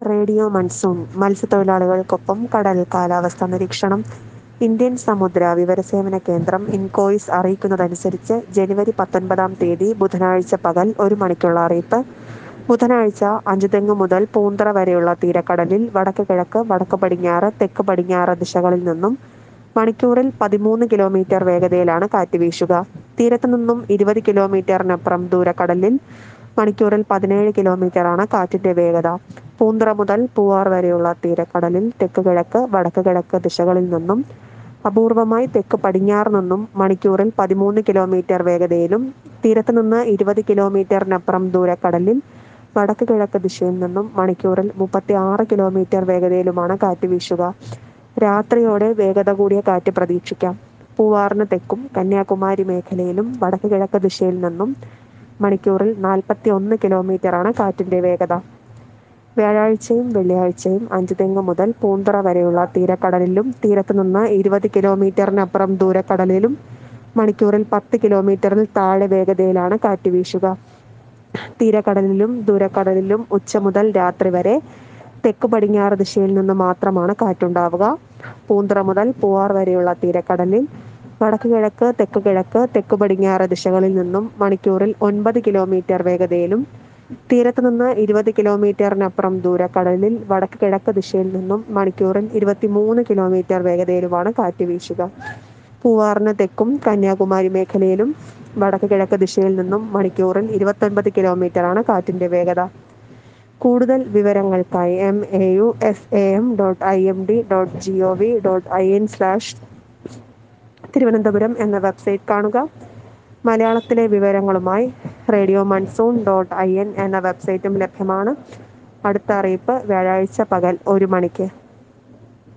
radio monsoon മത്സ്യത്തൊഴിലാളികൾക്കൊപ്പം കടൽ കാലാവസ്ഥ നിരീക്ഷണം ഇന്ത്യൻ സമുദ്ര വിവരസേവന കേന്ദ്രം ഇൻകോയിസ് അറിയിക്കുന്നതനുസരിച്ച് ജനുവരി പത്തൊൻപതാം തീയതി ബുധനാഴ്ച പകൽ ഒരു മണിക്കുള്ള അറിയിപ്പ് ബുധനാഴ്ച അഞ്ചുതെങ്ങ് മുതൽ പൂന്തറ വരെയുള്ള തീരക്കടലിൽ വടക്ക് കിഴക്ക് വടക്ക് പടിഞ്ഞാറ് തെക്ക് പടിഞ്ഞാറ് ദിശകളിൽ നിന്നും മണിക്കൂറിൽ പതിമൂന്ന് കിലോമീറ്റർ വേഗതയിലാണ് കാറ്റ് വീശുക തീരത്തു നിന്നും ഇരുപത് കിലോമീറ്ററിനപ്പുറം ദൂരക്കടലിൽ മണിക്കൂറിൽ പതിനേഴ് കിലോമീറ്ററാണ് കാറ്റിന്റെ വേഗത പൂന്തറ മുതൽ പൂവാർ വരെയുള്ള തീരക്കടലിൽ തെക്ക് കിഴക്ക് വടക്ക് കിഴക്ക് ദിശകളിൽ നിന്നും അപൂർവമായി തെക്ക് പടിഞ്ഞാറ് നിന്നും മണിക്കൂറിൽ പതിമൂന്ന് കിലോമീറ്റർ വേഗതയിലും തീരത്ത് നിന്ന് ഇരുപത് കിലോമീറ്ററിനപ്പുറം ദൂരക്കടലിൽ വടക്ക് കിഴക്ക് ദിശയിൽ നിന്നും മണിക്കൂറിൽ മുപ്പത്തി ആറ് കിലോമീറ്റർ വേഗതയിലുമാണ് കാറ്റ് വീശുക രാത്രിയോടെ വേഗത കൂടിയ കാറ്റ് പ്രതീക്ഷിക്കാം പൂവാറിന് തെക്കും കന്യാകുമാരി മേഖലയിലും വടക്ക് കിഴക്ക് ദിശയിൽ നിന്നും മണിക്കൂറിൽ നാൽപ്പത്തി ഒന്ന് കിലോമീറ്ററാണ് കാറ്റിന്റെ വേഗത വ്യാഴാഴ്ചയും വെള്ളിയാഴ്ചയും അഞ്ചുതെങ്ങ് മുതൽ പൂന്തറ വരെയുള്ള തീരക്കടലിലും തീരത്ത് നിന്ന് ഇരുപത് കിലോമീറ്ററിനപ്പുറം ദൂരക്കടലിലും മണിക്കൂറിൽ പത്ത് കിലോമീറ്ററിൽ താഴെ വേഗതയിലാണ് കാറ്റ് വീശുക തീരക്കടലിലും ദൂരക്കടലിലും ഉച്ച മുതൽ രാത്രി വരെ തെക്ക് പടിഞ്ഞാറ് ദിശയിൽ നിന്ന് മാത്രമാണ് കാറ്റുണ്ടാവുക പൂന്തറ മുതൽ പൂവാർ വരെയുള്ള തീരക്കടലിൽ വടക്ക് കിഴക്ക് തെക്ക് കിഴക്ക് തെക്ക് പടിഞ്ഞാറ് ദിശകളിൽ നിന്നും മണിക്കൂറിൽ ഒൻപത് കിലോമീറ്റർ വേഗതയിലും തീരത്ത് നിന്ന് ഇരുപത് കിലോമീറ്ററിനപ്പുറം ദൂരക്കടലിൽ വടക്ക് കിഴക്ക് ദിശയിൽ നിന്നും മണിക്കൂറിൽ ഇരുപത്തിമൂന്ന് കിലോമീറ്റർ വേഗതയിലുമാണ് കാറ്റ് വീശുക പൂവാറിന് തെക്കും കന്യാകുമാരി മേഖലയിലും വടക്ക് കിഴക്ക് ദിശയിൽ നിന്നും മണിക്കൂറിൽ ഇരുപത്തൊൻപത് കിലോമീറ്ററാണ് കാറ്റിന്റെ വേഗത കൂടുതൽ വിവരങ്ങൾക്കായി M A U S A M dot I M D dot G O V dot I N slash Thiruvananthapuram എന്ന വെബ്സൈറ്റ് കാണുക മലയാളത്തിലെ വിവരങ്ങളുമായി radio monsoon dot I N എന്ന വെബ്സൈറ്റും ലഭ്യമാണ് അടുത്ത അറിയിപ്പ് വ്യാഴാഴ്ച പകൽ ഒരു മണിക്ക്